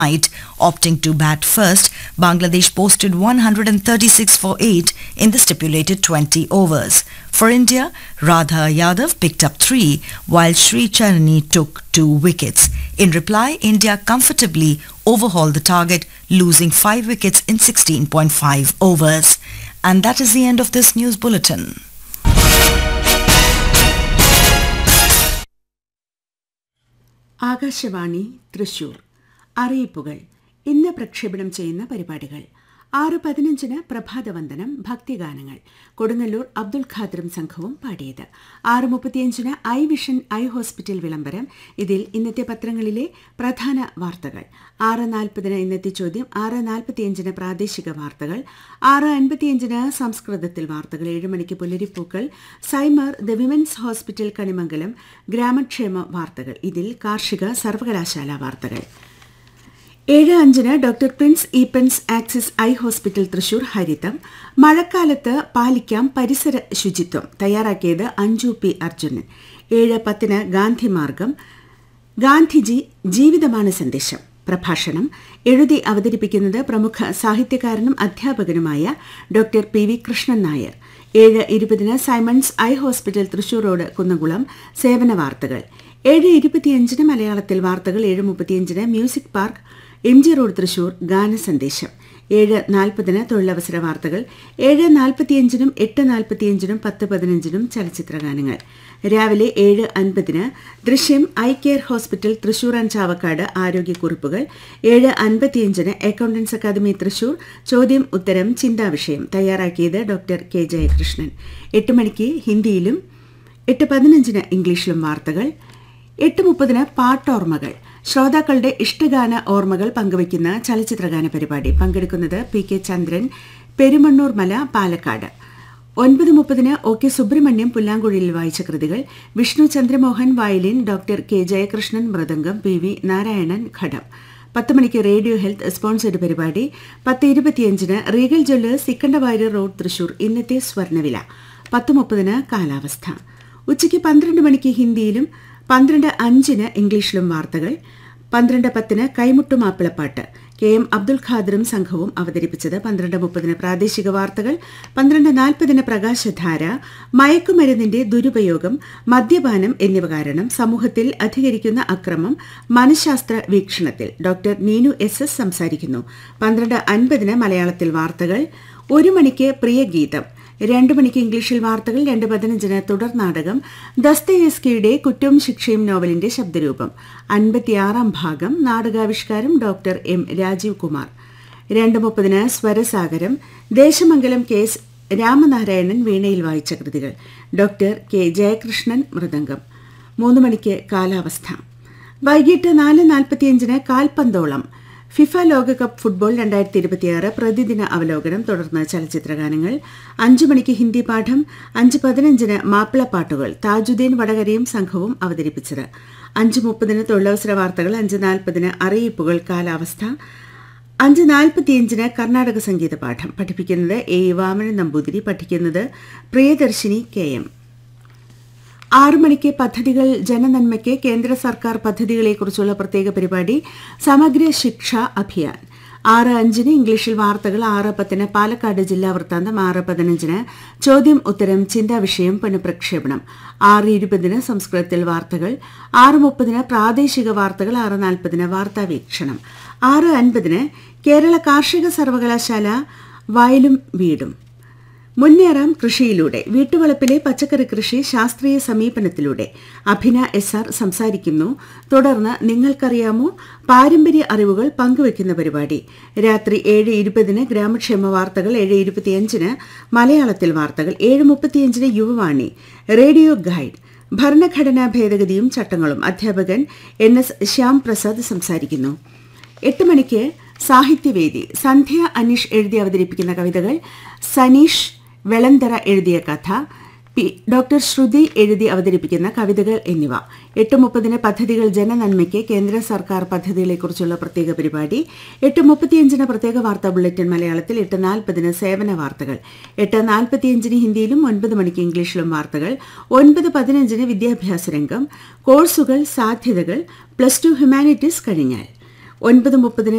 night. Opting to bat first, Bangladesh posted 136 for 8 in the stipulated 20 overs. For India, Radha Yadav picked up 3 while Sri Charani took 2 wickets. In reply, India comfortably overhauled the target, losing 5 wickets in 16.5 overs. And that is the end of this news bulletin. Akashvani Thrissur അറിയിപ്പുകൾ ഇന്ന് പ്രക്ഷേപണം ചെയ്യുന്ന പരിപാടികൾ ആറ് പതിനഞ്ചിന് പ്രഭാതവന്ദനം ഭക്തിഗാനങ്ങൾ കൊടുങ്ങല്ലൂർ അബ്ദുൽ ഖാദറും സംഘവും പാടിയത് ആറ് മുപ്പത്തിയഞ്ചിന് ഐ വിഷൻ ഐ ഹോസ്പിറ്റൽ വിളംബരം ഇതിൽ ഇന്നത്തെ പത്രങ്ങളിലെ പ്രധാന വാർത്തകൾ ആറ് നാൽപ്പതിന് ഇന്നത്തെ ചോദ്യം ആറ് നാൽപ്പത്തിയഞ്ചിന് പ്രാദേശിക വാർത്തകൾ ആറ് അൻപത്തിയഞ്ചിന് സംസ്കൃതത്തിൽ വാർത്തകൾ ഏഴ് മണിക്ക് പുലരിപ്പൂക്കൾ സൈമർ ദ വിമൻസ് ഹോസ്പിറ്റൽ കണിമംഗലം ഗ്രാമക്ഷേമ വാർത്തകൾ ഇതിൽ കാർഷിക സർവകലാശാല വാർത്തകൾ ഏഴ് അഞ്ചിന് doctor Prince Eappen's Axis eye hospital Thrissur ഹരിതം മഴക്കാലത്ത് പാലിക്കാം പരിസര ശുചിത്വം തയ്യാറാക്കിയത് അഞ്ജു പി അർജുനൻ ഏഴ് പത്തിന് ഗാന്ധിമാർഗം ഗാന്ധിജി ജീവിതമാണ് സന്ദേശം പ്രഭാഷണം എഴുതി അവതരിപ്പിക്കുന്നത് പ്രമുഖ സാഹിത്യകാരനും അധ്യാപകനുമായ doctor P V Krishnan Nair ഏഴ് ഇരുപതിന് Simon's eye hospital Thrissur road Kunnamkulam സേവന വാർത്തകൾ ഏഴ് ഇരുപത്തിയഞ്ചിന് മലയാളത്തിൽ വാർത്തകൾ ഏഴ് മുപ്പത്തിയഞ്ചിന് music park M G road Thrissur ഗാനസന്ദേശം ഏഴ് നാൽപ്പതിന് തൊഴിലവസര വാർത്തകൾ ഏഴ് നാൽപ്പത്തിയഞ്ചിനും എട്ട് നാൽപ്പത്തിയഞ്ചിനും പത്ത് പതിനഞ്ചിനും ചലച്ചിത്ര ഗാനങ്ങൾ രാവിലെ ഏഴ് അൻപതിന് Drishyam eye care hospital Thrissur and Chavakkad ആരോഗ്യക്കുറിപ്പുകൾ ഏഴ് അൻപത്തിയഞ്ചിന് അക്കൌണ്ടൻസ് അക്കാദമി തൃശൂർ ചോദ്യം ഉത്തരം ചിന്താവിഷയം തയ്യാറാക്കിയത് ഡോക്ടർ കെ ജയകൃഷ്ണൻ എട്ട് മണിക്ക് ഹിന്ദിയിലും എട്ട് പതിനഞ്ചിന് ഇംഗ്ലീഷിലും വാർത്തകൾ എട്ട് മുപ്പതിന് പാട്ടോർമ്മകൾ ശ്രോതാക്കളുടെ ഇഷ്ടഗാന ഓർമ്മകൾ പങ്കുവയ്ക്കുന്ന ചലച്ചിത്രഗാന പരിപാടി പങ്കെടുക്കുന്നത് പി കെ ചന്ദ്രൻ പെരുമണ്ണൂർ മല പാലക്കാട് ഒൻപത് മുപ്പതിന് ഒ കെ സുബ്രഹ്മണ്യം പുല്ലാങ്കുഴിയിൽ വായിച്ച കൃതികൾ Vishnu Chandramohan violin doctor K Jayakrishnan mridangam P V Narayanan ghatam പത്ത് മണിക്ക് റേഡിയോ ഹെൽത്ത് സ്പോൺസേഡ് പരിപാടി പത്ത് ഇരുപത്തിയഞ്ചിന് റീഗൽ ജ്വല്ലേഴ്സ് സിക്കണ്ടവാര്യർ റോഡ് തൃശൂർ ഇന്നത്തെ സ്വർണ്ണവില പത്ത് മുപ്പതിന് കാലാവസ്ഥ ഉച്ചയ്ക്ക് പന്ത്രണ്ട് മണിക്ക് ഹിന്ദിയിലും പന്ത്രണ്ട് അഞ്ചിന് ഇംഗ്ലീഷിലും വാർത്തകൾ പന്ത്രണ്ട് പത്തിന് കൈമുട്ടു മാപ്പിളപ്പാട്ട് കെ എം അബ്ദുൽ ഖാദറും സംഘവും അവതരിപ്പിച്ചത് പന്ത്രണ്ട് മുപ്പതിന് പ്രാദേശിക വാർത്തകൾ പന്ത്രണ്ട് നാൽപ്പതിന് പ്രകാശധാര മയക്കുമരുന്നിന്റെ ദുരുപയോഗം മദ്യപാനം എന്നിവ കാരണം സമൂഹത്തിൽ അധികരിക്കുന്ന അക്രമം മനഃശാസ്ത്ര വീക്ഷണത്തിൽ ഡോക്ടർ നീനു എസ് എസ് സംസാരിക്കുന്നു പന്ത്രണ്ട് അൻപതിന് മലയാളത്തിൽ വാർത്തകൾ ഒരു മണിക്ക് പ്രിയഗീതം രണ്ടു മണിക്ക് ഇംഗ്ലീഷിൽ വാർത്തകൾ രണ്ട് പതിനഞ്ചിന് തുടർ നാടകം ദസ്തയേസ്കിയുടെ കുറ്റവും ശിക്ഷയും നോവലിന്റെ ശബ്ദരൂപം അൻപത്തിയാറാം ഭാഗം നാടകാവിഷ്കാരം ഡോക്ടർ എം രാജീവ് കുമാർ രണ്ട് മുപ്പതിന് സ്വരസാഗരം ദേശമംഗലം കെ എസ് രാമനാരായണൻ വീണയിൽ വായിച്ച കൃതികൾ ഡോക്ടർ കെ ജയകൃഷ്ണൻ മൃദംഗം മൂന്ന് മണിക്ക് കാലാവസ്ഥ വൈകിട്ട് നാല് നാൽപ്പത്തിയഞ്ചിന് കാൽപന്തോളം ഫിഫ ലോകകപ്പ് ഫുട്ബോൾ രണ്ടായിരത്തി ഇരുപത്തിയാറ് പ്രതിദിന അവലോകനം തുടർന്ന് ചലച്ചിത്രഗാനങ്ങൾ അഞ്ചു മണിക്ക് ഹിന്ദി പാഠം അഞ്ച് പതിനഞ്ചിന് മാപ്പിളപ്പാട്ടുകൾ താജുദ്ദീൻ വടകരയും സംഘവും അവതരിപ്പിച്ചത് അഞ്ച് മുപ്പതിന് തൊഴിലവസര വാർത്തകൾ അഞ്ച് നാൽപ്പതിന് അറിയിപ്പുകൾ കാലാവസ്ഥ അഞ്ച് നാൽപ്പത്തിയഞ്ചിന് കർണാടക സംഗീത പാഠം പഠിപ്പിക്കുന്നത് എ വാമനൻ നമ്പൂതിരി പഠിക്കുന്നത് പ്രിയദർശിനി കെ എം ആറു മണിക്ക് പദ്ധതികൾ ജനനന്മയ്ക്ക് കേന്ദ്ര സർക്കാർ പദ്ധതികളെക്കുറിച്ചുള്ള പ്രത്യേക പരിപാടി സമഗ്ര ശിക്ഷ അഭിയാൻ ആറ് അഞ്ചിന് ഇംഗ്ലീഷിൽ വാർത്തകൾ ആറ് പത്തിന് പാലക്കാട് ജില്ലാ വൃത്താന്തം ആറ് പതിനഞ്ചിന് ചോദ്യം ഉത്തരം ചിന്താവിഷയം പുനഃപ്രക്ഷേപണം ആറ് ഇരുപതിന് സംസ്കൃതത്തിൽ വാർത്തകൾ ആറ് മുപ്പതിന് പ്രാദേശിക വാർത്തകൾ ആറ് നാൽപ്പതിന് വാർത്താവീക്ഷണം ആറ് അൻപതിന് കേരള കാർഷിക സർവകലാശാല വയലും വീടും മുന്നേറാം കൃഷിയിലൂടെ വീട്ടുവളപ്പിലെ പച്ചക്കറി കൃഷി ശാസ്ത്രീയ സമീപനത്തിലൂടെ അഭിന എസ് ആർ സംസാരിക്കുന്നു തുടർന്ന് നിങ്ങൾക്കറിയാമോ പാരമ്പര്യ അറിവുകൾ പങ്കുവയ്ക്കുന്ന പരിപാടി രാത്രി ഏഴ് ഇരുപതിന് ഗ്രാമക്ഷേമ വാർത്തകൾ ഏഴ് ഇരുപത്തിയഞ്ചിന് മലയാളത്തിൽ വാർത്തകൾ ഏഴ് മുപ്പത്തിയഞ്ചിന് യുവവാണി റേഡിയോ ഗൈഡ് ഭരണഘടനാ ഭേദഗതിയും ചട്ടങ്ങളും അധ്യാപകൻ എൻ എസ് ശ്യാം പ്രസാദ് സംസാരിക്കുന്നു എട്ട് മണിക്ക് സാഹിത്യവേദി സന്ധ്യ അനീഷ് എഴുതി അവതരിപ്പിക്കുന്ന കവിതകൾ സനീഷ് വെളന്തറ എഴുതിയ കഥ പി ഡോക്ടർ ശ്രുതി എഴുതി അവതരിപ്പിക്കുന്ന കവിതകൾ എന്നിവ എട്ട് മുപ്പതിന് പദ്ധതികൾ ജനനന്മയ്ക്ക് കേന്ദ്ര സർക്കാർ പദ്ധതികളെക്കുറിച്ചുള്ള പ്രത്യേക പരിപാടി എട്ട് മുപ്പത്തിയഞ്ചിന് പ്രത്യേക വാർത്താ ബുള്ളറ്റിൻ മലയാളത്തിൽ എട്ട് നാൽപ്പതിന് സേവന വാർത്തകൾ എട്ട് നാൽപ്പത്തിയഞ്ചിന് ഹിന്ദിയിലും ഒൻപത് മണിക്ക് ഇംഗ്ലീഷിലും വാർത്തകൾ ഒൻപത് പതിനഞ്ചിന് വിദ്യാഭ്യാസ രംഗം കോഴ്സുകൾ സാധ്യതകൾ പ്ലസ് ടു ഹ്യൂമാനിറ്റീസ് കഴിഞ്ഞാൽ ഒൻപത് മുപ്പതിന്